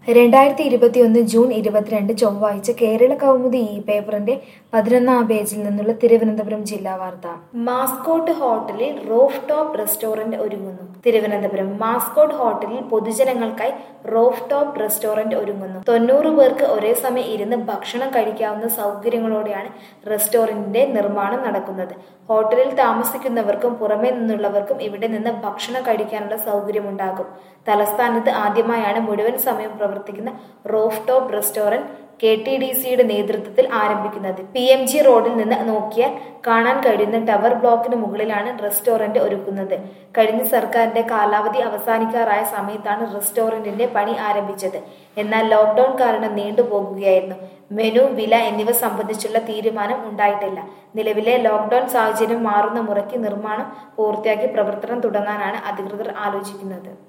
രണ്ടായിരത്തി ഇരുപത്തിയൊന്ന് ജൂൺ ഇരുപത്തിരണ്ട് ചൊവ്വാഴ്ച കേരള കൗമുദി ഈ പേപ്പറിന്റെ പതിനൊന്നാം പേജിൽ നിന്നുള്ള തിരുവനന്തപുരം ജില്ലാ വാർത്ത മാസ്കോട്ട് ഹോട്ടലിൽ റോഫ് ടോപ്പ് റെസ്റ്റോറന്റ് ഒരുങ്ങുന്നു തിരുവനന്തപുരം മാസ്കോട്ട് ഹോട്ടലിൽ പൊതുജനങ്ങൾക്കായി റോഫ് ടോപ്പ് റെസ്റ്റോറന്റ് ഒരുങ്ങുന്നു തൊണ്ണൂറ് പേർക്ക് ഒരേ സമയം ഇരുന്ന് ഭക്ഷണം കഴിക്കാവുന്ന സൗകര്യങ്ങളോടെയാണ് റെസ്റ്റോറന്റിന്റെ നിർമ്മാണം നടക്കുന്നത് ഹോട്ടലിൽ താമസിക്കുന്നവർക്കും പുറമേ നിന്നുള്ളവർക്കും ഇവിടെ നിന്ന് ഭക്ഷണം കഴിക്കാനുള്ള സൗകര്യമുണ്ടാകും തലസ്ഥാനത്ത് ആദ്യമായാണ് മുഴുവൻ സമയം പ്രവർത്തിക്കുന്ന roof top restaurant K T D സിയുടെ നേതൃത്വത്തിൽ ആരംഭിക്കുന്നത് പി എം ജി റോഡിൽ നിന്ന് നോക്കിയാൽ കാണാൻ കഴിയുന്ന ടവർ ബ്ലോക്കിന് മുകളിലാണ് റെസ്റ്റോറന്റ് ഒരുക്കുന്നത് കഴിഞ്ഞ സർക്കാരിന്റെ കാലാവധി അവസാനിക്കാറായ സമയത്താണ് റെസ്റ്റോറന്റിന്റെ പണി ആരംഭിച്ചത് എന്നാൽ ലോക്ഡൌൺ കാരണം നീണ്ടുപോകുകയായിരുന്നു മെനു വില എന്നിവ സംബന്ധിച്ചുള്ള തീരുമാനം ഉണ്ടായിട്ടില്ല നിലവിലെ ലോക്ഡൌൺ സാഹചര്യം മാറുന്ന മുറയ്ക്ക് നിർമ്മാണം പൂർത്തിയാക്കി പ്രവർത്തനം തുടങ്ങാനാണ് അധികൃതർ ആലോചിക്കുന്നത്